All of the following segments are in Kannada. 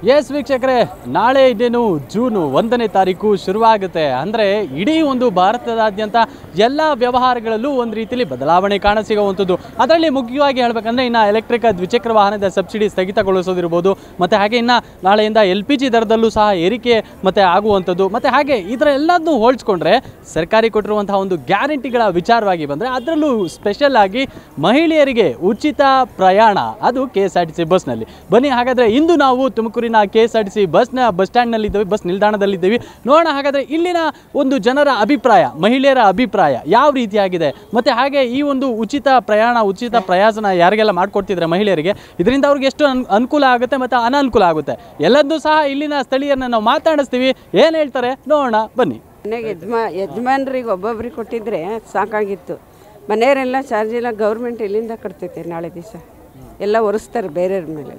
ಎಸ್ ವೀಕ್ಷಕರೇ ನಾಳೆ ಇನ್ನೇನು ಜೂನ್ ಒಂದನೇ ತಾರೀಕು ಶುರುವಾಗುತ್ತೆ ಅಂದರೆ ಇಡೀ ಒಂದು ಭಾರತದಾದ್ಯಂತ ಎಲ್ಲ ವ್ಯವಹಾರಗಳಲ್ಲೂ ಒಂದು ರೀತಿಯಲ್ಲಿ ಬದಲಾವಣೆ ಕಾಣಸಿಗುವಂಥದ್ದು ಅದರಲ್ಲಿ ಮುಖ್ಯವಾಗಿ ಹೇಳಬೇಕಂದ್ರೆ ಇನ್ನು ಎಲೆಕ್ಟ್ರಿಕ್ ದ್ವಿಚಕ್ರ ವಾಹನದ ಸಬ್ಸಿಡಿ ಸ್ಥಗಿತಗೊಳಿಸೋದಿರ್ಬೋದು ಮತ್ತು ಹಾಗೆ ಇನ್ನು ನಾಳೆಯಿಂದ ಎಲ್ ಪಿ ಜಿ ದರದಲ್ಲೂ ಸಹ ಏರಿಕೆ ಮತ್ತು ಆಗುವಂಥದ್ದು ಮತ್ತು ಹಾಗೆ ಇದರ ಎಲ್ಲದನ್ನು ಹೋಲಿಸ್ಕೊಂಡ್ರೆ ಸರ್ಕಾರಿ ಕೊಟ್ಟಿರುವಂತಹ ಒಂದು ಗ್ಯಾರಂಟಿಗಳ ವಿಚಾರವಾಗಿ ಬಂದರೆ ಅದರಲ್ಲೂ ಸ್ಪೆಷಲ್ ಆಗಿ ಮಹಿಳೆಯರಿಗೆ ಉಚಿತ ಪ್ರಯಾಣ ಅದು K S R T C ಬಸ್ನಲ್ಲಿ ಬನ್ನಿ ಹಾಗಾದರೆ ಇಂದು ನಾವು ತುಮಕೂರಿನ K S R T C ಬಸ್ನ ಬಸ್ ಸ್ಟ್ಯಾಂಡ್ನಲ್ಲಿದ್ದೇವೆ ಬಸ್ ನಿಲ್ದಾಣದಲ್ಲಿದ್ದೇವೆ ನೋಡೋಣ ಹಾಗಾದರೆ ಇಲ್ಲಿನ ಒಂದು ಜನರ ಅಭಿಪ್ರಾಯ ಮಹಿಳೆಯರ ಅಭಿಪ್ರಾಯ ಯಾವ ರೀತಿಯಾಗಿದೆ ಮತ್ತು ಹಾಗೆ ಈ ಒಂದು ಉಚಿತ ಪ್ರಯಾಣ ಉಚಿತ ಪ್ರಯಾಸನ ಯಾರಿಗೆಲ್ಲ ಮಾಡಿಕೊಡ್ತಿದ್ರೆ ಮಹಿಳೆಯರಿಗೆ ಇದರಿಂದ ಅವ್ರಿಗೆ ಎಷ್ಟು ಅನ್ ಅನುಕೂಲ ಆಗುತ್ತೆ ಮತ್ತು ಅನಾನುಕೂಲ ಆಗುತ್ತೆ ಎಲ್ಲದನ್ನೂ ಸಹ ಇಲ್ಲಿನ ಸ್ಥಳೀಯರನ್ನ ನಾವು ಮಾತಾಡಿಸ್ತೀವಿ ಏನು ಹೇಳ್ತಾರೆ ನೋಡೋಣ ಬನ್ನಿ ಮನೆಗೆ ಯಜಮಾ ಯಜಮಾನ್ರಿಗೆ ಒಬ್ಬೊಬ್ರಿಗೆ ಕೊಟ್ಟಿದ್ರೆ ಸಾಕಾಗಿತ್ತು ಮನೆಯವರೆಲ್ಲ ಚಾರ್ಜ್ ಎಲ್ಲ ಗೌರ್ಮೆಂಟ್ ಎಲ್ಲಿಂದ ಕಟ್ತೈತೆ ನಾಳೆ ದಿವಸ ಎಲ್ಲ ಒರೆಸ್ತಾರೆ ಬೇರೆಯವ್ರ ಮೇಲೆ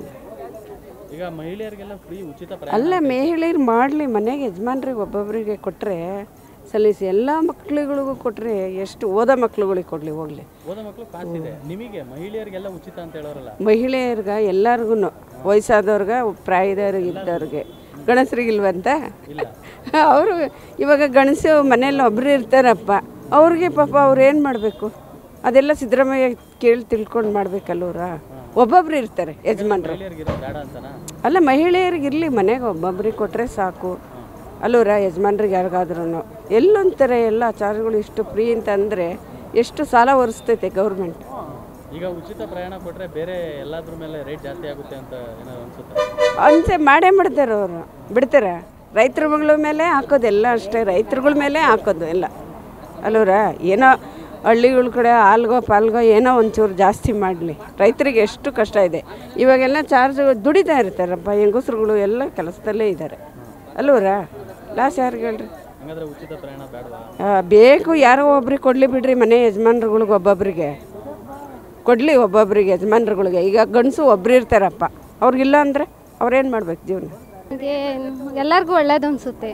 ಈಗ ಮಹಿಳೆಯರಿಗೆಲ್ಲ ಫ್ರೀ ಉಚಿತ ಅಲ್ಲ ಮಹಿಳೆಯರು ಮಾಡಲಿ ಮನೆಗೆ ಯಜಮಾನ್ರಿಗೆ ಒಬ್ಬೊಬ್ಬರಿಗೆ ಕೊಟ್ಟರೆ ಸಲ್ಲಿಸಿ ಎಲ್ಲ ಮಕ್ಳುಗಳಿಗೂ ಕೊಟ್ಟರೆ ಎಷ್ಟು ಓದೋ ಮಕ್ಳುಗಳಿಗೆ ಕೊಡಲಿ ಹೋಗಲಿ ಓದ ಮಕ್ಕಳು ಕಾಸಿದೆ ನಿಮಗೆ ಮಹಿಳೆಯರಿಗೆಲ್ಲ ಉಚಿತ ಅಂತ ಹೇಳೋರಲ್ಲ ಮಹಿಳೆಯರ್ಗೆ ಎಲ್ಲರಿಗೂ ವಯಸ್ಸಾದವ್ರಿಗೆ ಪ್ರಾಯದವ್ರಿಗೆ ಇದ್ದವ್ರಿಗೆ ಗಣಸರಿಗಿಲ್ವಂತ ಅವರು ಇವಾಗ ಗಣಸು ಮನೇಲಿ ಒಬ್ಬರು ಇರ್ತಾರಪ್ಪ ಅವ್ರಿಗೆ ಪಾಪ ಅವ್ರು ಏನು ಮಾಡಬೇಕು ಅದೆಲ್ಲ ಸಿದ್ದರಾಮಯ್ಯ ಕೇಳಿ ತಿಳ್ಕೊಂಡು ಮಾಡ್ಬೇಕಲ್ಲವ್ರ ಒಬ್ಬೊಬ್ರು ಇರ್ತಾರೆ ಯಜಮಾನ್ರು ಮಹಿಳೆಯರಿಗಿರೋ ಬೇಡ ಅಂತನಾ ಅಲ್ಲ ಮಹಿಳೆಯರಿಗೆ ಇರಲಿ ಮನೆಗೆ ಒಬ್ಬೊಬ್ರಿಗೆ ಕೊಟ್ಟರೆ ಸಾಕು ಅಲ್ಲೂರ ಯಜಮಾನ್ರಿಗೆ ಯಾರಿಗಾದ್ರೂ ಎಲ್ಲೊಂಥರ ಎಲ್ಲ ಚಾರ್ಜ್ಗಳು ಇಷ್ಟು ಫ್ರೀ ಅಂತಂದರೆ ಎಷ್ಟು ಸಾಲ ಒರೆಸ್ತೈತೆ ಗೌರ್ಮೆಂಟ್ ಈಗ ಉಚಿತ ಪ್ರಯಾಣ ಕೊಟ್ರೆ ಬೇರೆ ಎಲ್ಲಾದ್ರ ಮೇಲೆ ರೇಟ್ ಜಾಸ್ತಿ ಆಗುತ್ತೆ ಅಂತ ಏನಾದ್ರು ಅನ್ಸುತ್ತೆ ಅಂತೆ ಮಾಡೇ ಮಾಡ್ತಾರೆ ಅವರು ಬಿಡ್ತಾರೆ ರೈತರ ಮಗಳ ಮೇಲೆ ಹಾಕೋದು ಎಲ್ಲ ಅಷ್ಟೇ ರೈತರುಗಳ ಮೇಲೆ ಹಾಕೋದು ಎಲ್ಲ ಅಲ್ಲೂರ ಏನೋ ಹಳ್ಳಿಗಳ ಕಡೆ ಹಾಲ್ಗೋ ಪಾಲ್ಗೋ ಏನೋ ಒಂಚೂರು ಜಾಸ್ತಿ ಮಾಡಲಿ ರೈತರಿಗೆ ಎಷ್ಟು ಕಷ್ಟ ಇದೆ ಇವಾಗೆಲ್ಲ ಚಾರ್ಜ್ ದುಡಿತಾ ಇರ್ತಾರಪ್ಪ ಹೆಂಗಸ್ರುಗಳು ಎಲ್ಲ ಕೆಲಸದಲ್ಲೇ ಇದ್ದಾರೆ ಅಲ್ಲೂರ ಲಾಸ್ ಯಾರಿಗೆ ಹೇಳ್ರಿ ಹಂಗಾದ್ರೆ ಉಚಿತ ಪ್ರಯಾಣ ಬೇಡವಾ ಆ, ಬೇಕು ಯಾರೋ ಒಬ್ರಿಗೆ ಕೊಡಲಿ ಬಿಡ್ರಿ ಮನೆ ಯಜಮಾನ್ರುಗಳಿಗೆ ಒಬ್ಬೊಬ್ರಿಗೆ ಕೊಡಲಿ ಒಬ್ಬೊಬ್ರಿಗೆ ಯಜಮಾನ್ರುಗಳಿಗೆ ಈಗ ಗಂಡಸು ಒಬ್ರು ಇರ್ತಾರಪ್ಪ ಅವ್ರಿಗಿಲ್ಲ ಅಂದರೆ ಅವ್ರೇನು ಮಾಡ್ಬೇಕು ಜೀವನ ನನಗೆ ಎಲ್ಲರಿಗೂ ಒಳ್ಳೇದು ಅನಿಸುತ್ತೆ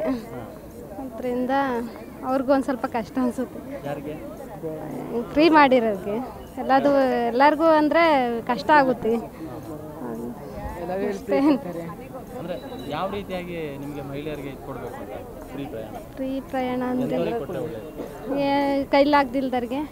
ಅದರಿಂದ ಅವ್ರಿಗೂ ಒಂದು ಸ್ವಲ್ಪ ಕಷ್ಟ ಅನಿಸುತ್ತೆ ಯಾರಿಗೆ ಫ್ರೀ ಮಾಡಿರೋರಿಗೆ ಎಲ್ಲದು ಎಲ್ಲರಿಗೂ ಅಂದರೆ ಕಷ್ಟ ಆಗುತ್ತೆ ಅಷ್ಟೇ ಅಂದ್ರೆ ಯಾವ ರೀತಿಯಾಗಿ ನಿಮಗೆ ಮಹಿಳೆಯರಿಗೆ ಇದು ಕೊಡಬೇಕು ಅಂತ ಫ್ರೀ ಪ್ರಯಾಣ ಫ್ರೀ ಪ್ರಯಾಣ ಅಂದರೆ ಎಂಥವ್ರಿಗೆ ಕೊಟ್ರೆ ಒಳ್ಳೇದು ಕೈಲಾಗ್ದಿಲ್ದವ್ರಿಗೆ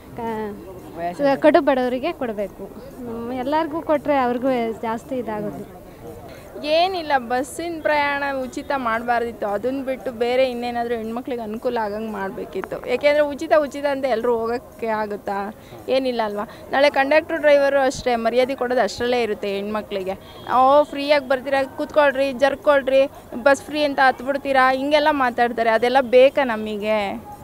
ಕಡು ಬಡವರಿಗೆ ಕೊಡಬೇಕು ಎಲ್ಲರಿಗೂ ಕೊಟ್ಟರೆ ಅವ್ರಿಗೂ ಜಾಸ್ತಿ ಇದಾಗುತ್ತೆ ಏನಿಲ್ಲ ಬಸ್ಸಿನ ಪ್ರಯಾಣ ಉಚಿತ ಮಾಡಬಾರ್ದಿತ್ತು ಅದನ್ನ ಬಿಟ್ಟು ಬೇರೆ ಇನ್ನೇನಾದರೂ ಹೆಣ್ಮಕ್ಳಿಗೆ ಅನುಕೂಲ ಆಗಂಗೆ ಮಾಡಬೇಕಿತ್ತು ಯಾಕೆಂದರೆ ಉಚಿತ ಉಚಿತ ಅಂತ ಎಲ್ಲರೂ ಹೋಗೋಕ್ಕೆ ಆಗುತ್ತಾ ಏನಿಲ್ಲ ಅಲ್ವಾ ನಾಳೆ ಕಂಡಕ್ಟ್ರು ಡ್ರೈವರು ಅಷ್ಟೇ ಮರ್ಯಾದೆ ಕೊಡೋದು ಅಷ್ಟರಲ್ಲೇ ಇರುತ್ತೆ ಹೆಣ್ಮಕ್ಳಿಗೆ ಓ ಫ್ರೀಯಾಗಿ ಬರ್ತೀರಾ ಕೂತ್ಕೊಳ್ರಿ ಜರ್ಕೊಳ್ರಿ ಬಸ್ ಫ್ರೀ ಅಂತ ಹತ್ಬಿಡ್ತೀರಾ ಹಿಂಗೆಲ್ಲ ಮಾತಾಡ್ತಾರೆ ಅದೆಲ್ಲ ಬೇಕಾ ನಮಗೆ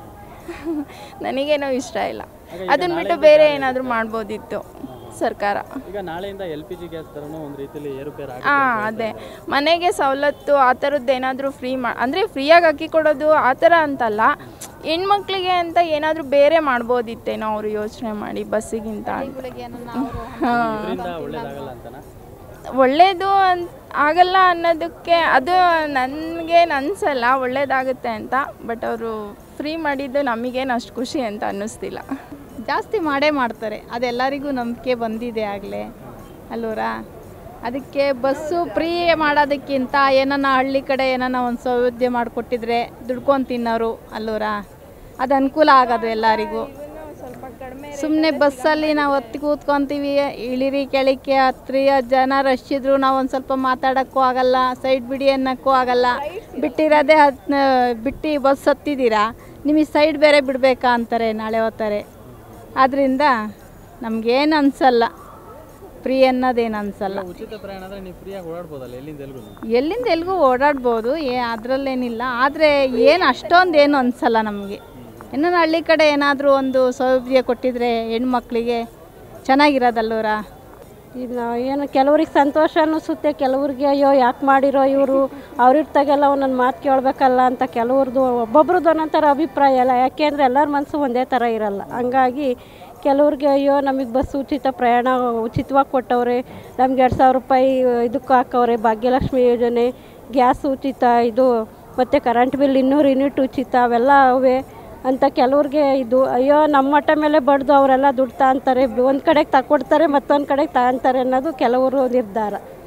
ನನಗೇನೋ ಇಷ್ಟ ಇಲ್ಲ ಅದನ್ನ ಬಿಟ್ಟು ಬೇರೆ ಏನಾದರೂ ಮಾಡ್ಬೋದಿತ್ತು ಸರ್ಕಾರ ಈಗ ನಾಳೆಯಿಂದ ಎಲ್ ಪಿ ಜಿ ಗ್ಯಾಸ್ ದರನೂ ಒಂದು ರೀತಿಯಲ್ಲಿ ಏರುಪೇರು ಆಗುತ್ತೆ ಹಾಂ ಅದೇ ಮನೆಗೆ ಸವಲತ್ತು ಆ ಥರದ್ದು ಏನಾದರೂ ಫ್ರೀ ಮಾ ಅಂದರೆ ಫ್ರೀಯಾಗಿ ಅಕ್ಕಿ ಕೊಡೋದು ಆ ಥರ ಅಂತಲ್ಲ ಹೆಣ್ಮಕ್ಳಿಗೆ ಅಂತ ಏನಾದರೂ ಬೇರೆ ಮಾಡ್ಬೋದಿತ್ತೇನೋ ಅವರು ಯೋಚನೆ ಮಾಡಿ ಬಸ್ಸಿಗಿಂತ ಅಂತ ಹಾಂ ಇದರಿಂದ ಒಳ್ಳೇದಾಗಲ್ಲ ಅಂತನಾ ಒಳ್ಳೇದು ಅಂತ ಆಗಲ್ಲ ಅನ್ನೋದಕ್ಕೆ ಅದು ನನಗೇನು ಅನಿಸಲ್ಲ ಒಳ್ಳೇದಾಗುತ್ತೆ ಅಂತ ಬಟ್ ಅವರು ಫ್ರೀ ಮಾಡಿದ್ದು ನಮಗೇನು ಅಷ್ಟು ಖುಷಿ ಅಂತ ಅನ್ನಿಸ್ತಿಲ್ಲ ಜಾಸ್ತಿ ಮಾಡೇ ಮಾಡ್ತಾರೆ ಅದೆಲ್ಲರಿಗೂ ನಂಬಿಕೆ ಬಂದಿದೆ ಆಗಲೇ ಅಲ್ವರಾ ಅದಕ್ಕೆ ಬಸ್ಸು ಫ್ರೀ ಮಾಡೋದಕ್ಕಿಂತ ಏನನ್ನ ಹಳ್ಳಿ ಕಡೆ ಏನನ್ನ ಒಂದು ಸೌಲಭ್ಯ ಮಾಡಿಕೊಟ್ಟಿದ್ರೆ ದುಡ್ಕೊಂಡು ತಿನ್ನೋರು ಅಲ್ವರಾ ಅದು ಅನುಕೂಲ ಆಗೋದು ಎಲ್ಲರಿಗೂ ಸುಮ್ಮನೆ ಬಸ್ಸಲ್ಲಿ ನಾವು ಹೊತ್ತಿ ಕೂತ್ಕೊತೀವಿ ಇಳಿರಿ ಕೆಳಕ್ಕೆ ಹತ್ರಿ ಜನ ರಶ್ ಇದ್ರು ನಾವು ಒಂದು ಸ್ವಲ್ಪ ಮಾತಾಡೋಕ್ಕೂ ಆಗಲ್ಲ ಸೈಡ್ ಬಿಡಿ ಅನ್ನೋಕ್ಕೂ ಆಗಲ್ಲ ಬಿಟ್ಟಿರೋದೇ ಹತ್ ಬಿಟ್ಟು ಬಸ್ ಹತ್ತಿದ್ದೀರಾ ನಿಮಗೆ ಸೈಡ್ ಬೇರೆ ಬಿಡಬೇಕಾ ಅಂತಾರೆ ನಾಳೆ ಹೋಗ್ತಾರೆ ಆದ್ದರಿಂದ ನಮಗೇನು ಅನಿಸಲ್ಲ ಫ್ರೀ ಅನ್ನೋದೇನು ಅನಿಸಲ್ಲ ಉಚಿತ ಪ್ರಯಾಣ ಅಂದ್ರೆ ನೀವು ಫ್ರೀಯಾಗಿ ಓಡಾಡ್ಬೋದಲ್ಲ ಎಲ್ಲಿಂದ ಎಲ್ಗೂ ಎಲ್ಲಿಂದ ಎಲ್ಲಿಗೂ ಓಡಾಡ್ಬೋದು ಏ ಅದರಲ್ಲೇನಿಲ್ಲ ಆದರೆ ಏನು ಅಷ್ಟೊಂದು ಏನು ಅನಿಸಲ್ಲ ನಮಗೆ ಇನ್ನು ಹಳ್ಳಿ ಕಡೆ ಏನಾದರೂ ಒಂದು ಸೌಲಭ್ಯ ಕೊಟ್ಟಿದ್ರೆ ಹೆಣ್ಮಕ್ಳಿಗೆ ಚೆನ್ನಾಗಿರೋದಲ್ವರ ಇನ್ನು ಏನು ಕೆಲವ್ರಿಗೆ ಸಂತೋಷ ಅನ್ನಿಸುತ್ತೆ ಕೆಲವ್ರಿಗೆ ಅಯ್ಯೋ ಯಾಕೆ ಮಾಡಿರೋ ಇವರು ಅವ್ರಿರ್ತಾಗೆಲ್ಲ ಒಂದೊಂದು ಮಾತು ಕೇಳಬೇಕಲ್ಲ ಅಂತ ಕೆಲವ್ರದ್ದು ಒಬ್ಬೊಬ್ರದ್ದು ಒಂದೊಂಥರ ಅಭಿಪ್ರಾಯ ಅಲ್ಲ ಯಾಕೆಂದರೆ ಎಲ್ಲರ ಮನಸ್ಸು ಒಂದೇ ಥರ ಇರಲ್ಲ ಹಂಗಾಗಿ ಕೆಲವ್ರಿಗೆ ಅಯ್ಯೋ ನಮಗೆ ಬಸ್ ಉಚಿತ ಪ್ರಯಾಣ ಉಚಿತವಾಗಿ ಕೊಟ್ಟವ್ರೆ ನಮ್ಗೆ ಎರಡು ಸಾವಿರ ರೂಪಾಯಿ ಇದಕ್ಕೆ ಹಾಕವ್ರೆ ಭಾಗ್ಯಲಕ್ಷ್ಮಿ ಯೋಜನೆ ಗ್ಯಾಸ್ ಉಚಿತ ಇದು ಮತ್ತು ಕರೆಂಟ್ ಬಿಲ್ ಇನ್ನೂರು ಯೂನಿಟ್ ಉಚಿತ ಅವೆಲ್ಲ ಅವೆ ಅಂತ ಕೆಲವ್ರಿಗೆ ಇದು ಅಯ್ಯೋ ನಮ್ಮ ಮಟ್ಟ ಮೇಲೆ ಬಡ್ದು ಅವರೆಲ್ಲ ದುಡ್ಡು ತಗೊಂತಾರೆ ಒಂದು ಕಡೆಗೆ ತಗೊಡ್ತಾರೆ ಮತ್ತೊಂದು ಕಡೆಗೆ ತಗೊಂತಾರೆ ಅನ್ನೋದು ಕೆಲವರು ನಿರ್ಧಾರ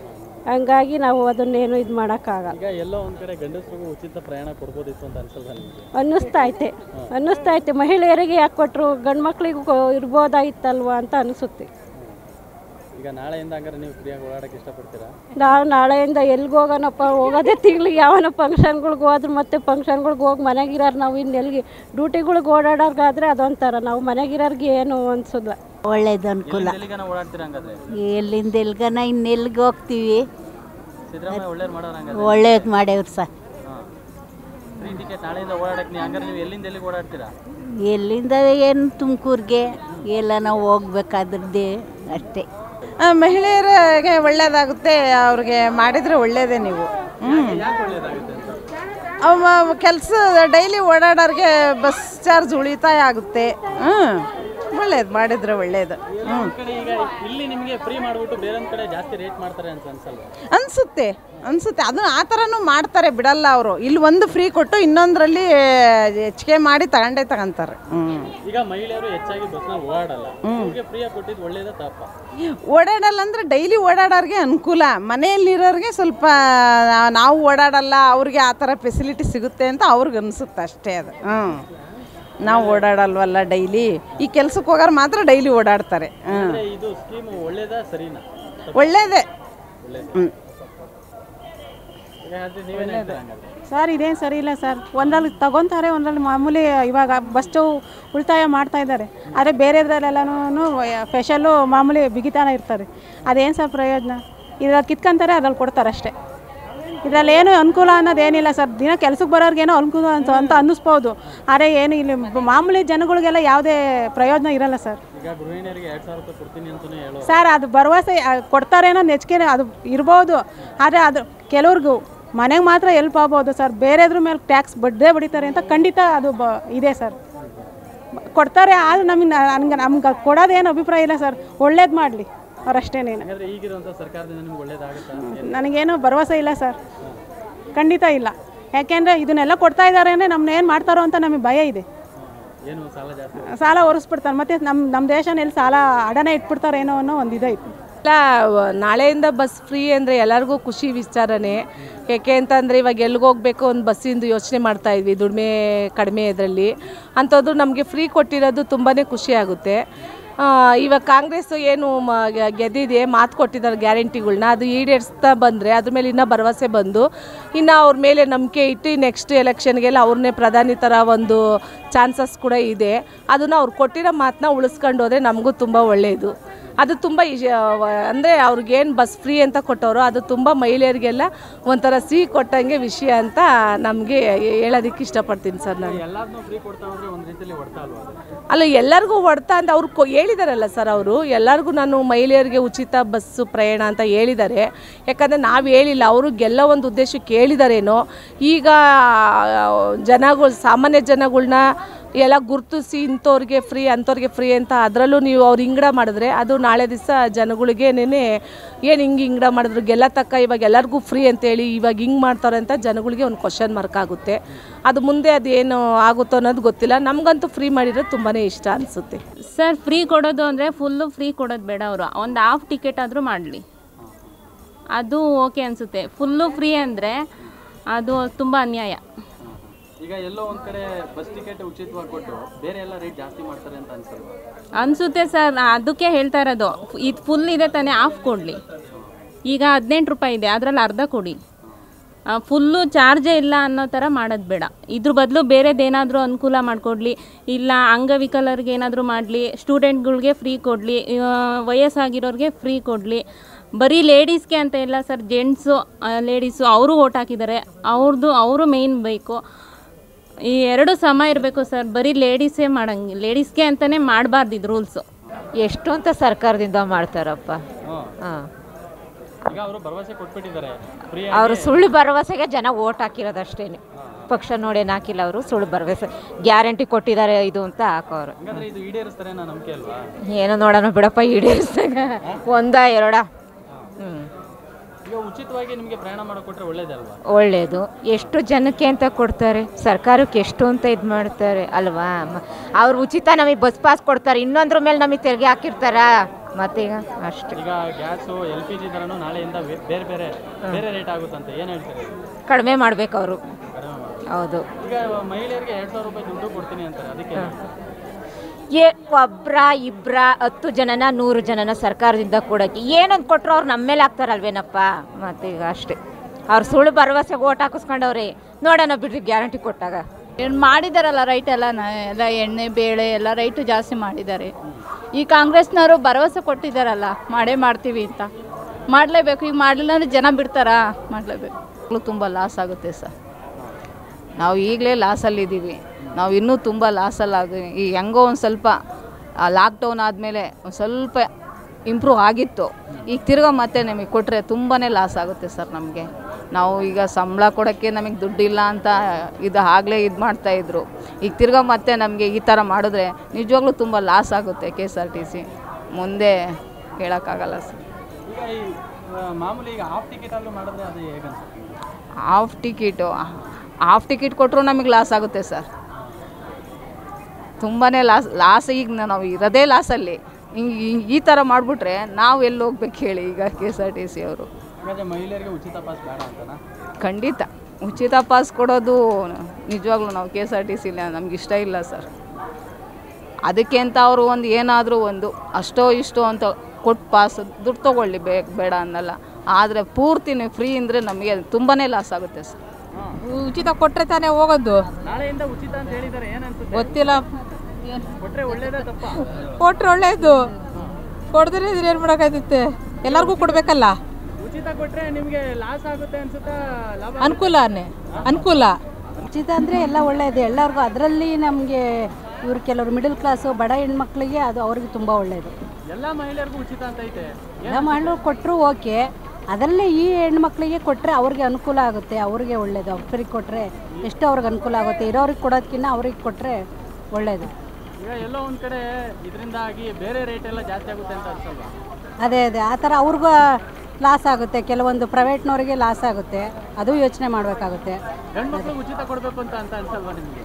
ಹಂಗಾಗಿ ನಾವು ಅದನ್ನೇನು ಇದು ಮಾಡೋಕ್ಕಾಗಲ್ಲ ಈಗ ಎಲ್ಲೋ ಒಂದ್ ಕಡೆ ಗಂಡಸರಿಗೂ ಉಚಿತ ಪ್ರಯಾಣ ಕೊಡ್ಬೋದಿತ್ತು ಅಂತ ಅನ್ಸಲ್ವಾ ನಿಮಗೆ ಅನ್ನಿಸ್ತಾ ಐತೆ ಅನ್ನಿಸ್ತಾ ಐತೆ ಮಹಿಳೆಯರಿಗೆ ಯಾಕೆ ಕೊಟ್ಟರು ಗಂಡು ಮಕ್ಳಿಗೂ ಇರ್ಬೋದಾಗಿತ್ತಲ್ವ ಅಂತ ಅನಿಸುತ್ತೆ ಈಗ ನಾಳೆಯಿಂದ ಹಂಗಾರೆ ನೀವು ಫ್ರೀಯಾಗಿ ಓಡಾಡಕ್ಕೆ ಇಷ್ಟಪಡ್ತೀರಾ ನಾವು ನಾಳೆಯಿಂದ ಎಲ್ಲಿಗೆ ಹೋಗೋಣಪ್ಪ ಹೋಗೋದೇ ತಿಂಗಳಿಗೆ ಯಾವನ ಫಂಕ್ಷನ್ಗಳ್ಗೆ ಹೋದ್ರೆ ಮತ್ತೆ ಫಂಕ್ಷನ್ಗಳ್ಗೆ ಹೋಗಿ ಮನೆಗಿರೋರು ನಾವು ಇನ್ನು ಎಲ್ಲಿಗೆ ಡ್ಯೂಟಿಗಳ್ಗೆ ಓಡಾಡೋರ್ಗಾದ್ರೆ ಅದೊಂಥರ ನಾವು ಮನೆಗಿರೋರ್ಗೆ ಏನು ಅನ್ಸೋಲ್ಲ ಒಳ್ಳೇದು ಅನುಕೂಲ ಎಲ್ಲಿಗನ ಓಡಾಡ್ತೀರಾ ಹಂಗಾದ್ರೆ ಎಲ್ಲಿಂದ ಎಲ್ಗನ ಇನ್ನೆಲ್ಗೆ ಹೋಗ್ತೀವಿ ಸಿದ್ದರಾಮಯ್ಯ ಒಳ್ಳೇದು ಮಾಡೋರು ಹಂಗಾದ್ರೆ ಒಳ್ಳೇದು ಮಾಡ್ಯವ್ರು ಸರ್ ಹಾಂ ಫ್ರೀ ಟಿಕೆಟ್ ನಾಳೆಯಿಂದ ಓಡಾಡಕ್ಕೆ ನೀವು ಹಂಗಾರೆ ನೀವು ಎಲ್ಲಿಂದ ಎಲ್ಲಿಗೆ ಓಡಾಡ್ತೀರಾ ಎಲ್ಲಿಂದ ಏನು ತುಮಕೂರಿಗೆ ಎಲ್ಲ ನಾವು ಹೋಗ್ಬೇಕಾದ್ರದ್ದೇ ಅಷ್ಟೇ ಆ, ಮಹಿಳೆಯರಿಗೆ ಒಳ್ಳೇದಾಗುತ್ತೆ ಅವ್ರಿಗೆ ಮಾಡಿದರೆ ಒಳ್ಳೇದೇ ನೀವು ಹ್ಞೂ ಯಾಕೆ ಒಳ್ಳೇದಾಗುತ್ತೆ ಅಂತ ಅವ ಕೆಲಸ ಡೈಲಿ ಓಡಾಡೋರಿಗೆ ಬಸ್ ಚಾರ್ಜ್ ಉಳಿತಾಯ ಆಗುತ್ತೆ ಹ್ಞೂ ಒಳ್ಳೇದು ಮಾಡಿದರೆ ಒಳ್ಳೇದು ಹ್ಞೂ ಒಂದ್ ಕಡೆ ಈಗ ಇಲ್ಲಿ ನಿಮಗೆ ಫ್ರೀ ಮಾಡ್ಬಿಟ್ಟು ಬೇರೆ ಕಡೆ ಜಾಸ್ತಿ ರೇಟ್ ಮಾಡ್ತಾರೆ ಅಂತ ಅನ್ಸಲ್ವಾ ಅನಿಸುತ್ತೆ ಅನಿಸುತ್ತೆ ಅದನ್ನು ಆ ಥರನೂ ಮಾಡ್ತಾರೆ ಬಿಡಲ್ಲ ಅವರು ಇಲ್ಲಿ ಒಂದು ಫ್ರೀ ಕೊಟ್ಟು ಇನ್ನೊಂದರಲ್ಲಿ ಹೆಚ್ಚಿಗೆ ಮಾಡಿ ತಗೊಂಡೇ ತಗೊಂತಾರೆ ಹ್ಞೂ ಈಗ ಮಹಿಳೆಯರು ಹೆಚ್ಚಾಗಿ ಬಸ್ನಲ್ಲಿ ಓಡಾಡಲ್ಲ ಅವ್ರಿಗೆ ಫ್ರೀಯಾಗಿ ಕೊಟ್ಟಿದ್ದು ಒಳ್ಳೇದ ತಪ್ಪ ಓಡಾಡಲ್ಲ ಅಂದರೆ ಡೈಲಿ ಓಡಾಡೋರಿಗೆ ಅನುಕೂಲ ಮನೆಯಲ್ಲಿರೋರಿಗೆ ಸ್ವಲ್ಪ ನಾವು ಓಡಾಡಲ್ಲ ಅವ್ರಿಗೆ ಆ ಥರ ಫೆಸಿಲಿಟಿ ಸಿಗುತ್ತೆ ಅಂತ ಅವ್ರಿಗೆ ಅನಿಸುತ್ತೆ ಅಷ್ಟೇ ಅದು ಹ್ಞೂ ನಾವು ಓಡಾಡಲ್ವಲ್ಲ ಡೈಲಿ ಈ ಕೆಲ್ಸಕ್ಕೆ ಹೋಗೋರು ಮಾತ್ರ ಡೈಲಿ ಓಡಾಡ್ತಾರೆ ಹ್ಞೂ ಅಂದ್ರೆ ಇದು ಸ್ಕೀಮ್ ಒಳ್ಳೇದಾ ಸರಿನಾ ಒಳ್ಳೇದೇ ಹ್ಞೂ ಈಗ ಹಾಗಾದ್ರೆ ನೀವೇನ್ ಹೇಳ್ತೀರಾ ಹಂಗಾದ್ರೆ ಸರ್ ಇದೇನು ಸರಿ ಇಲ್ಲ ಸರ್ ಒಂದ್ರಲ್ಲಿ ತಗೊತಾರೆ ಒಂದ್ರಲ್ಲಿ ಮಾಮೂಲಿ ಇವಾಗ ಬಸ್ಸು ಉಳಿತಾಯ ಮಾಡ್ತಾ ಇದ್ದಾರೆ ಆದರೆ ಬೇರೆದ್ರಲ್ಲೆಲ್ಲನೂ ಸ್ಪೆಷಲ್ಲು ಮಾಮೂಲಿ ಬಿಗಿತಾನ ಇರ್ತಾರೆ ಅದೇನು ಸರ್ ಪ್ರಯೋಜನ ಇದ್ರಲ್ಲಿ ಕಿತ್ಕೊಂತಾರೆ ಅದ್ರಲ್ಲಿ ಕೊಡ್ತಾರೆ ಅಷ್ಟೇ ಇದರಲ್ಲಿ ಏನು ಅನುಕೂಲ ಅನ್ನೋದೇನಿಲ್ಲ ಸರ್ ದಿನ ಕೆಲ್ಸಕ್ಕೆ ಬರೋರ್ಗೇನೋ ಅನುಕೂಲ ಅಂತ ಅಂತ ಅನ್ನಿಸ್ಬೋದು ಆದರೆ ಏನು ಇಲ್ಲಿ ಮಾಮೂಲಿ ಜನಗಳಿಗೆಲ್ಲ ಯಾವುದೇ ಪ್ರಯೋಜನ ಇರಲ್ಲ ಸರ್ ಈಗ ಗೃಹಿಣಿಯರಿಗೆ ಎರಡ್ ಸಾವಿರ ರೂಪಾಯಿ ಕೊಡ್ತೀನಿ ಅಂತಾನೆ ಹೇಳೋ ಸರ್ ಅದು ಭರವಸೆ ಆ, ಕೊಡ್ತಾರೇನೋ ನೆಚ್ಕೆ ಅದು ಇರ್ಬೋದು ಆದರೆ ಅದು ಕೆಲವ್ರಿಗೂ ಮನೆಗೆ ಮಾತ್ರ ಎಲ್ಪ್ ಆಗ್ಬೋದು ಸರ್ ಬೇರೆದ್ರ ಮೇಲೆ ಟ್ಯಾಕ್ಸ್ ಬಡ್ಡೇ ಬಡಿತಾರೆ ಅಂತ ಖಂಡಿತ ಅದು ಬ ಇದೆ ಸರ್ ಕೊಡ್ತಾರೆ ಆದ್ರೆ ನಮಗೆ ನಮ್ಗೆ ನಮ್ಗೆ ಕೊಡೋದೇನು ಅಭಿಪ್ರಾಯ ಇಲ್ಲ ಸರ್ ಒಳ್ಳೇದು ಮಾಡಲಿ ಅವರಷ್ಟೇನೇನು ಹಾಗಾದ್ರೆ ಈಗಿರುವಂತ ಸರ್ಕಾರದಿಂದ ನಿಮ್ಗೆ ಒಳ್ಳೇದಾಗುತ್ತಾ ನನಗೇನು ಭರವಸೆ ಇಲ್ಲ ಸರ್ ಖಂಡಿತ ಇಲ್ಲ ಯಾಕೆಂದರೆ ಇದನ್ನೆಲ್ಲ ಕೊಡ್ತಾ ಇದ್ದಾರೆ ಅಂದರೆ ನಮ್ಮನ್ನ ಏನು ಮಾಡ್ತಾರೋ ಅಂತ ನಮಗೆ ಭಯ ಇದೆ ಏನು ಸಾಲ ಜಾಸ್ತಿ ಸಾಲ ಒರೆಸ್ಬಿಡ್ತಾರೆ ಮತ್ತು ನಮ್ಮ ನಮ್ಮ ದೇಶನಲ್ಲಿ ಸಾಲ ಅಡನೆ ಇಟ್ಬಿಡ್ತಾರೇನೋ ಅನ್ನೋ ಒಂದು ಇದೈತೆ ಇಲ್ಲ ವ- ನಾಳೆಯಿಂದ ಬಸ್ ಫ್ರೀ ಅಂದರೆ ಎಲ್ಲರಿಗೂ ಖುಷಿ ವಿಚಾರನೇ ಯಾಕೆ ಅಂತಂದರೆ ಇವಾಗ ಎಲ್ಲಿಗೆ ಹೋಗಬೇಕು ಒಂದು ಬಸ್ಸಿಂದು ಯೋಚನೆ ಮಾಡ್ತಾ ಇದ್ವಿ ದುಡಿಮೆ ಕಡಿಮೆ ಇದರಲ್ಲಿ ಅಂಥದ್ದು ನಮಗೆ ಫ್ರೀ ಕೊಟ್ಟಿರೋದು ತುಂಬಾ ಖುಷಿ ಆಗುತ್ತೆ ಆ, ಇವಾಗ ಕಾಂಗ್ರೆಸ್ ಏನು ಮ- ಗೆ- ಗೆದ್ದಿದೆ ಮಾತು ಕೊಟ್ಟಿದ್ದಾರೆ ಗ್ಯಾರಂಟಿಗಳ್ನ ಅದು ಈಡೇರಿಸ್ತಾ ಬಂದರೆ ಅದ್ರ ಮೇಲೆ ಇನ್ನೂ ಭರವಸೆ ಬಂದು ಇನ್ನು ಅವ್ರ ಮೇಲೆ ನಂಬಿಕೆ ಇಟ್ಟು ನೆಕ್ಸ್ಟ್ ಎಲೆಕ್ಷನ್ಗೆಲ್ಲ ಅವ್ರನ್ನೇ ಪ್ರಧಾನಿ ಥರ ಒಂದು ಚಾನ್ಸಸ್ ಕೂಡ ಇದೆ ಅದನ್ನು ಅವ್ರು ಕೊಟ್ಟಿರೋ ಮಾತನ್ನ ಉಳಿಸ್ಕೊಂಡು ಹೋದರೆ ನಮಗೂ ತುಂಬ ಒಳ್ಳೆಯದು ಅದು ತುಂಬ ಇಶ ಅಂದರೆ ಅವ್ರಿಗೇನು ಬಸ್ ಫ್ರೀ ಅಂತ ಕೊಟ್ಟವರು ಅದು ತುಂಬ ಮಹಿಳೆಯರಿಗೆಲ್ಲ ಒಂಥರ ಸಿಹಿ ಕೊಟ್ಟಂಗೆ ವಿಷಯ ಅಂತ ನಮಗೆ ಹೇಳೋದಕ್ಕೆ ಇಷ್ಟಪಡ್ತೀನಿ ಸರ್ ನಾನು ಎಲ್ಲಾದ್ನೂ ಫ್ರೀ ಕೊಡ್ತಾ ಹೋದ್ರೆ ಒಂದ್ ರೀತಿಯಲ್ಲಿ ಹೊಡ್ತಾ ಅಲ್ವಾ ಅದು? ಅಲ್ಲ ಎಲ್ಲರಿಗೂ ಹೊಡ್ತಾ ಅಂತ ಅವ್ರು ಕೊ ಹೇಳಿದಾರಲ್ಲ ಸರ್ ಅವರು ಎಲ್ಲರಿಗೂ ನಾನು ಮಹಿಳೆಯರಿಗೆ ಉಚಿತ ಬಸ್ಸು ಪ್ರಯಾಣ ಅಂತ ಹೇಳಿದ್ದಾರೆ ಯಾಕಂದರೆ ನಾವು ಹೇಳಿಲ್ಲ ಅವರು ಗೆಲ್ಲ ಒಂದು ಉದ್ದೇಶಕ್ಕೆ ಹೇಳಿದಾರೇನೋ ಈಗ ಜನಗಳು ಸಾಮಾನ್ಯ ಜನಗಳ್ನ ಎಲ್ಲ ಗುರುತಿಸಿ ಇಂಥವ್ರಿಗೆ ಫ್ರೀ ಅಂಥವ್ರಿಗೆ ಫ್ರೀ ಅಂತ ಅದರಲ್ಲೂ ನೀವು ಅವ್ರು ಹಿಂಗಡ ಮಾಡಿದ್ರೆ ಅದು ನಾಳೆ ದಿವಸ ಜನಗಳಿಗೇನೇ ಏನು ಹಿಂಗೆ ಹಿಂಗಡ ಮಾಡಿದ್ರು ಗೆಲ್ಲ ತಕ್ಕ ಇವಾಗ ಎಲ್ಲರಿಗೂ ಫ್ರೀ ಅಂತೇಳಿ ಇವಾಗ ಹಿಂಗೆ ಮಾಡ್ತಾರೆ ಅಂತ ಜನಗಳಿಗೆ ಒಂದು ಕ್ವಶನ್ ಮಾರ್ಕ್ ಆಗುತ್ತೆ ಅದು ಮುಂದೆ ಅದು ಏನು ಆಗುತ್ತೋ ಅನ್ನೋದು ಗೊತ್ತಿಲ್ಲ ನಮಗಂತೂ ಫ್ರೀ ಮಾಡಿರೋದು ತುಂಬಾ ಇಷ್ಟ ಅನಿಸುತ್ತೆ ಸರ್ ಫ್ರೀ ಕೊಡೋದು ಅಂದರೆ ಫುಲ್ಲು ಫ್ರೀ ಕೊಡೋದು ಬೇಡ ಅವರು ಒಂದು ಹಾಫ್ ಟಿಕೆಟ್ ಆದರೂ ಮಾಡಲಿ ಅದು ಓಕೆ ಅನಿಸುತ್ತೆ ಫುಲ್ಲು ಫ್ರೀ ಅಂದರೆ ಅದು ತುಂಬ ಅನ್ಯಾಯ ಈಗ ಎಲ್ಲೋ ಒಂದ್ ಕಡೆ ಬಸ್ ಟಿಕೆಟ್ ಉಚಿತವಾಗಿ ಕೊಟ್ಟು ಬೇರೆ ಎಲ್ಲ ರೇಟ್ ಜಾಸ್ತಿ ಮಾಡ್ತಾರೆ ಅಂತ ಅನ್ಸಲ್ವಾ ಅನಿಸುತ್ತೆ ಸರ್ ಅದಕ್ಕೆ ಹೇಳ್ತಾ ಇರೋದು ಇದು ಫುಲ್ ಇದೆ ತಾನೇ ಆಫ್ ಕೊಡಲಿ ಈಗ ಹದಿನೆಂಟು ರೂಪಾಯಿ ಇದೆ ಅದರಲ್ಲಿ ಅರ್ಧ ಕೊಡಿ ಫುಲ್ಲು ಚಾರ್ಜೇ ಇಲ್ಲ ಅನ್ನೋ ಥರ ಮಾಡೋದು ಬೇಡ ಇದ್ರ ಬದಲು ಬೇರೆದೇನಾದರೂ ಅನುಕೂಲ ಮಾಡಿಕೊಡ್ಲಿ ಇಲ್ಲ ಅಂಗವಿಕಲರಿಗೆ ಏನಾದರೂ ಮಾಡಲಿ ಸ್ಟೂಡೆಂಟ್ಗಳ್ಗೆ ಫ್ರೀ ಕೊಡಲಿ ವಯಸ್ಸಾಗಿರೋರಿಗೆ ಫ್ರೀ ಕೊಡಲಿ ಬರೀ ಲೇಡೀಸ್ಗೆ ಅಂತ ಇಲ್ಲ ಸರ್ ಜೆಂಟ್ಸು ಲೇಡೀಸು ಅವರು ಓಟ್ ಹಾಕಿದ್ದಾರೆ ಅವ್ರದ್ದು ಅವರು ಮೇಯ್ನ್ ಬೇಕು ಈ ಎರಡು ಸಮ ಇರಬೇಕು ಸರ್ ಬರೀ ಲೇಡೀಸೇ ಮಾಡಂಗೆ ಲೇಡೀಸ್ಗೆ ಅಂತಲೇ ಮಾಡಬಾರ್ದು ಇದು ರೂಲ್ಸು ಎಷ್ಟು ಅಂತ ಸರ್ಕಾರದಿಂದ ಮಾಡ್ತಾರಪ್ಪ ಹಾಂ ಈಗ ಅವರು ಭರವಸೆ ಕೊಟ್ಬಿಟ್ಟಿದ್ದಾರೆ ಫ್ರೀ ಅವರು ಸುಳ್ಳು ಭರವಸೆಗೆ ಜನ ಓಟ್ ಹಾಕಿರೋದಷ್ಟೇನೆ ಪಕ್ಷ ನೋಡೇನು ಹಾಕಿಲ್ಲ ಅವರು ಸುಳ್ಳು ಭರವಸೆ ಗ್ಯಾರಂಟಿ ಕೊಟ್ಟಿದ್ದಾರೆ ಇದು ಅಂತ ಹಾಕೋರು ಹಂಗಾದ್ರೆ ಇದು ಈಡೇರಿಸ್ತಾರೆ ಅನ್ನೋ ನಂಬಿಕೆ ಅಲ್ವಾ ಏನೋ ನೋಡೋಣ ಬಿಡಪ್ಪ ಈಡೇರಿಸ್ದಾಗ ಒಂದ ಎರಡ ಹ್ಞೂ ಈಗ ಉಚಿತವಾಗಿ ನಿಮಗೆ ಪ್ರಯಾಣ ಮಾಡಿಕೊಟ್ರೆ ಒಳ್ಳೇದಲ್ವಾ ಒಳ್ಳೆಯದು ಎಷ್ಟು ಜನಕ್ಕೆ ಅಂತ ಕೊಡ್ತಾರೆ ಸರ್ಕಾರಕ್ಕೆ ಎಷ್ಟು ಅಂತ ಇದು ಮಾಡ್ತಾರೆ ಅಲ್ವಾ ಮ- ಅವ್ರು ಉಚಿತ ನಮಗೆ ಬಸ್ ಪಾಸ್ ಕೊಡ್ತಾರೆ ಇನ್ನೊಂದ್ರ ಮೇಲೆ ನಮಗೆ ತೆರಿಗೆ ಹಾಕಿರ್ತಾರ ಮತ್ತೀಗ ಅಷ್ಟೇ ಈಗ ಗ್ಯಾಸು ಎಲ್ ಪಿ ಜಿ ದರನು ನಾಳೆಯಿಂದ ವೇ- ಬೇರೆ ಬೇರೆ ಬೇರೆ ರೇಟ್ ಆಗುತ್ತಂತೆ ಏನು ಹೇಳ್ತೀರಿ ಕಡಿಮೆ ಮಾಡ್ಬೇಕು ಅವರು ಕಡಿಮೆ ಮಾಡಿ. ಹೌದು ಈಗ ಮಹಿಳೆಯರಿಗೆ ಎರಡು ಸಾವಿರ ರೂಪಾಯಿ ದುಡ್ಡು ಕೊಡ್ತೀನಿ ಅಂತಾರೆ ಅದಕ್ಕೆ ಏನ್ ಹೇಳ್ತೀರಿ? ಏ ಒಬ್ರ ಇಬ್ರ ಹತ್ತು ಜನನ ನೂರು ಜನನ ಸರ್ಕಾರದಿಂದ ಕೊಡೋಕ್ಕೆ ಏನಂತ ಕೊಟ್ಟರು ಅವ್ರು ನಮ್ಮ ಮೇಲೆ ಹಾಕ್ತಾರಲ್ವೇನಪ್ಪ ಮತ್ತೀಗ ಅಷ್ಟೇ ಅವ್ರು ಸುಳ್ಳು ಭರವಸೆಗೆ ಓಟ್ ಹಾಕಿಸ್ಕೊಂಡವ್ರೆ ನೋಡೋಣ ಬಿಡ್ರಿ ಗ್ಯಾರಂಟಿ ಕೊಟ್ಟಾಗ ಏನು ಮಾಡಿದಾರಲ್ಲ ರೈಟ್ ಎಲ್ಲ ಎಲ್ಲ ಎಣ್ಣೆ ಬೇಳೆ ಎಲ್ಲ ರೈಟು ಜಾಸ್ತಿ ಮಾಡಿದ್ದಾರೆ ಈ ಕಾಂಗ್ರೆಸ್ನವರು ಭರವಸೆ ಕೊಟ್ಟಿದ್ದಾರಲ್ಲ ಮಾಡೇ ಮಾಡ್ತೀವಿ ಅಂತ ಮಾಡಲೇಬೇಕು ಈಗ ಮಾಡಲಿಲ್ಲ ಅಂದರೆ ಜನ ಬಿಡ್ತಾರಾ ಮಾಡಲೇಬೇಕು ತುಂಬ ಲಾಸ್ ಆಗುತ್ತೆ ಸರ್ ನಾವು ಈಗಲೇ ಲಾಸಲ್ಲಿದ್ದೀವಿ ನಾವು ಇನ್ನೂ ತುಂಬ ಲಾಸಲ್ಲಾಗಿ ಈ ಹೆಂಗೋ ಒಂದು ಸ್ವಲ್ಪ ಲಾಕ್ಡೌನ್ ಆದಮೇಲೆ ಒಂದು ಸ್ವಲ್ಪ ಇಂಪ್ರೂವ್ ಆಗಿತ್ತು ಈಗ ತಿರ್ಗಾ ಮತ್ತೆ ನಮಗೆ ಕೊಟ್ಟರೆ ತುಂಬಾ ಲಾಸ್ ಆಗುತ್ತೆ ಸರ್ ನಮಗೆ ನಾವು ಈಗ ಸಂಬಳ ಕೊಡೋಕ್ಕೆ ನಮಗೆ ದುಡ್ಡಿಲ್ಲ ಅಂತ ಇದು ಆಗಲೇ ಇದು ಮಾಡ್ತಾಯಿದ್ರು ಈಗ ತಿರ್ಗಾ ಮತ್ತೆ ನಮಗೆ ಈ ಥರ ಮಾಡಿದ್ರೆ ನಿಜವಾಗ್ಲೂ ತುಂಬ ಲಾಸ್ ಆಗುತ್ತೆ K S R T C ಮುಂದೆ ಹೇಳೋಕ್ಕಾಗಲ್ಲ ಸರ್ ಈಗ ಈ ಆ, ಮಾಮೂಲಿ ಈಗ ಹಾಫ್ ಟಿಕೆಟ್ ಅಲ್ಲೂ ಮಾಡಿದ್ರೆ ಅದು ಹೇಗಂತ ಹಾಫ್ ಟಿಕೆಟು ಹಾಫ್ ಟಿಕೆಟ್ ಕೊಟ್ಟರು ನಮಗೆ ಲಾಸ್ ಆಗುತ್ತೆ ಸರ್ ತುಂಬಾ ಲಾಸ್ ಲಾಸ್ ಈಗ ನಾವು ಇರೋದೇ ಲಾಸಲ್ಲಿ ಹಿಂಗೆ ಈ ಥರ ಮಾಡಿಬಿಟ್ರೆ ನಾವು ಎಲ್ಲಿ ಹೋಗ್ಬೇಕು ಹೇಳಿ ಈಗ K S R T C ಅವರು ಹಾಗಾದ್ರೆ ಮಹಿಳೆಯರಿಗೆ ಉಚಿತ ಪಾಸ್ ಬೇಡ ಅಂತನಾ ಖಂಡಿತ ಉಚಿತ ಪಾಸ್ ಕೊಡೋದು ನಿಜವಾಗ್ಲೂ ನಾವು ಕೆ ಎಸ್ ಆರ್ ಟಿ ಸಿಲಿ ನಮ್ಗೆ ಇಷ್ಟ ಇಲ್ಲ ಸರ್ ಅದಕ್ಕೆ ಅಂತ ಅವರು ಒಂದು ಏನಾದರೂ ಒಂದು ಅಷ್ಟೋ ಇಷ್ಟೋ ಅಂತ ಕೊಟ್ಟು ಪಾಸ್ ದುಡ್ಡು ತೊಗೊಳ್ಳಿ ಬೇ ಬೇಡ ಅನ್ನಲ್ಲ ಆದರೆ ಪೂರ್ತಿನೇ ಫ್ರೀ ಅಂದರೆ ನಮಗೆ ತುಂಬಾ ಲಾಸ್ ಆಗುತ್ತೆ ಸರ್ ಉಚಿತ ಕೊಟ್ಟರೆ ತಾನೇ ಹೋಗೋದು ನಾಳೆಯಿಂದ ಉಚಿತ ಅಂತ ಹೇಳಿದ್ದಾರೆ ಏನನ್ಸುತ್ತೆ ಗೊತ್ತಿಲ್ಲ ಕೊಟ್ರೆ ಒಳ್ಳೇದೇ ತಪ್ಪ ಕೊಟ್ರೆ ಒಳ್ಳೇದು ಕೊಡದ್ರೆ ಇದ್ರೆ ಏನು ಮಾಡೋಕ್ಕಾಗುತ್ತೆ ಎಲ್ಲರಿಗೂ ಕೊಡಬೇಕಲ್ಲ ಉಚಿತ ಕೊಟ್ರೆ ನಿಮಗೆ ಲಾಸ್ ಆಗುತ್ತೆ ಅನ್ಸುತ್ತಾ ಲಾಭ ಅನುಕೂಲನೇ ಅನುಕೂಲ ಉಚಿತ ಅಂದರೆ ಎಲ್ಲ ಒಳ್ಳೆಯದು ಎಲ್ಲರಿಗೂ ಅದರಲ್ಲಿ ನಮಗೆ ಇವರು ಕೆಲವರು ಮಿಡಲ್ ಕ್ಲಾಸು ಬಡ ಹೆಣ್ಮಕ್ಳಿಗೆ ಅದು ಅವ್ರಿಗೆ ತುಂಬ ಒಳ್ಳೆಯದು ಎಲ್ಲ ಮಹಿಳೆಯರಿಗೂ ಉಚಿತ ಅಂತ ಐತೆ ಎಲ್ಲ ಮಾಡಲು ಕೊಟ್ಟರು ಓಕೆ ಅದರಲ್ಲಿ ಈ ಹೆಣ್ಮಕ್ಳಿಗೆ ಕೊಟ್ಟರೆ ಅವ್ರಿಗೆ ಅನುಕೂಲ ಆಗುತ್ತೆ ಅವ್ರಿಗೆ ಒಳ್ಳೆಯದು ಅವ್ರಿಗೆ ಕೊಟ್ಟರೆ ಎಷ್ಟು ಅವ್ರಿಗೆ ಅನುಕೂಲ ಆಗುತ್ತೆ ಇರೋರಿಗೆ ಕೊಡೋದಕ್ಕಿಂತ ಅವ್ರಿಗೆ ಕೊಟ್ಟರೆ ಒಳ್ಳೆಯದು ಈಗ ಎಲ್ಲೋ ಒಂದ್ ಕಡೆ ಇದರಿಂದಾಗಿ ಬೇರೆ ರೇಟ್ ಎಲ್ಲ ಜಾಸ್ತಿ ಆಗುತ್ತೆ ಅಂತ ಅನ್ಸಲ್ವಾ ಅದೇ ಅದೇ ಆ ಥರ ಅವ್ರಿಗೂ ಲಾಸ್ ಆಗುತ್ತೆ ಕೆಲವೊಂದು ಪ್ರೈವೇಟ್ನವರಿಗೆ ಲಾಸ್ ಆಗುತ್ತೆ ಅದು ಯೋಚನೆ ಮಾಡಬೇಕಾಗುತ್ತೆ ಗಂಡ್ಮಕ್ಳಿಗೆ ಉಚಿತ ಕೊಡ್ಬೇಕು ಅಂತ ಅಂತ ಅನ್ಸಲ್ವಾ ನಿಮಗೆ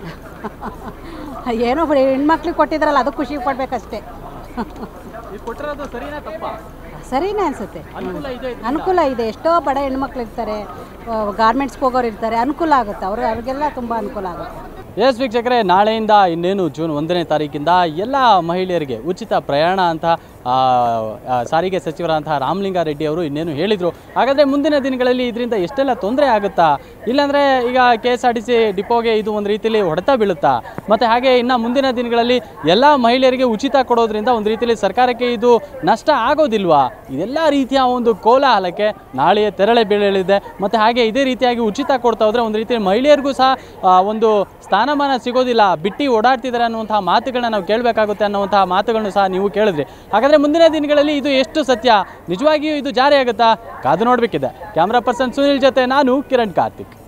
ಏನೋ ಬಿಡಿ ಹೆಣ್ಮಕ್ಳಿಗೆ ಕೊಟ್ಟಿದ್ರಲ್ಲ ಅದು ಖುಷಿ ಪಡ್ಬೇಕಷ್ಟೇ ಈಗ ಕೊಟ್ಟಿರೋದು ಸರಿನಾ ತಪ್ಪ ಸರಿನೇ ಅನಿಸುತ್ತೆ ಅನುಕೂಲ ಇದೆ ಇದ್ರಿಂದ? ಅನುಕೂಲ ಇದೆ ಎಷ್ಟೋ ಬಡ ಹೆಣ್ಮಕ್ಳು ಇರ್ತಾರೆ ಗಾರ್ಮೆಂಟ್ಸ್ಗೆ ಹೋಗೋರು ಇರ್ತಾರೆ ಅನುಕೂಲ ಆಗುತ್ತೆ ಅವ್ರಿಗೆ ಅವ್ರಿಗೆಲ್ಲ ತುಂಬ ಅನುಕೂಲ ಆಗುತ್ತೆ ಎಸ್ ವೀಕ್ಷಕರೇ ನಾಳೆಯಿಂದ ಇನ್ನೇನು ಜೂನ್ ಒಂದನೇ ತಾರೀಕಿಂದ ಎಲ್ಲ ಮಹಿಳೆಯರಿಗೆ ಉಚಿತ ಪ್ರಯಾಣ ಅಂತ ಆ, ಆ, ಸಾರಿಗೆ ಸಚಿವರಾದಂತಹ ರಾಮಲಿಂಗಾರೆಡ್ಡಿ ಅವರು ಇನ್ನೇನು ಹೇಳಿದರು ಹಾಗಾದರೆ ಮುಂದಿನ ದಿನಗಳಲ್ಲಿ ಇದರಿಂದ ಎಷ್ಟೆಲ್ಲ ತೊಂದರೆ ಆಗುತ್ತಾ ಇಲ್ಲಾಂದರೆ ಈಗ K S R T C ಡಿಪೋಗೆ ಇದು ಒಂದು ರೀತಿಯಲ್ಲಿ ಹೊಡೆತ ಬೀಳುತ್ತಾ ಮತ್ತು ಹಾಗೆ ಇನ್ನು ಮುಂದಿನ ದಿನಗಳಲ್ಲಿ ಎಲ್ಲ ಮಹಿಳೆಯರಿಗೆ ಉಚಿತ ಕೊಡೋದ್ರಿಂದ ಒಂದು ರೀತಿಯಲ್ಲಿ ಸರ್ಕಾರಕ್ಕೆ ಇದು ನಷ್ಟ ಆಗೋದಿಲ್ವಾ ಇದೆಲ್ಲ ರೀತಿಯ ಒಂದು ಕೋಲಾಹಲಕ್ಕೆ ನಾಳೆಯ ತೆರಳೆ ಬೀಳಲಿದೆ ಮತ್ತು ಹಾಗೆ ಇದೇ ರೀತಿಯಾಗಿ ಉಚಿತ ಕೊಡ್ತಾ ಹೋದರೆ ಒಂದು ರೀತಿಯಲ್ಲಿ ಮಹಿಳೆಯರಿಗೂ ಸಹ ಆ, ಒಂದು ಸ್ಥಾನಮಾನ ಸಿಗೋದಿಲ್ಲ ಬಿಟ್ಟು ಓಡಾಡ್ತಿದ್ದಾರೆ ಅನ್ನುವಂತಹ ಮಾತುಗಳನ್ನ ನಾವು ಕೇಳಬೇಕಾಗುತ್ತೆ ಅನ್ನುವಂತಹ ಮಾತುಗಳನ್ನು ಸಹ ನೀವು ಕೇಳಿದ್ರಿ ಹಾಗಾದರೆ ಮುಂದಿನ ದಿನಗಳಲ್ಲಿ ಇದು ಎಷ್ಟು ಸತ್ಯ ನಿಜವಾಗಿಯೂ ಇದು ಜಾರಿ ಆಗುತ್ತಾ ಕಾದು ನೋಡಬೇಕಿದೆ ಕ್ಯಾಮ್ರಾ ಪರ್ಸನ್ ಸುನಿಲ್ ಜೊತೆ ನಾನು ಕಿರಣ್ ಕಾರ್ತಿಕ್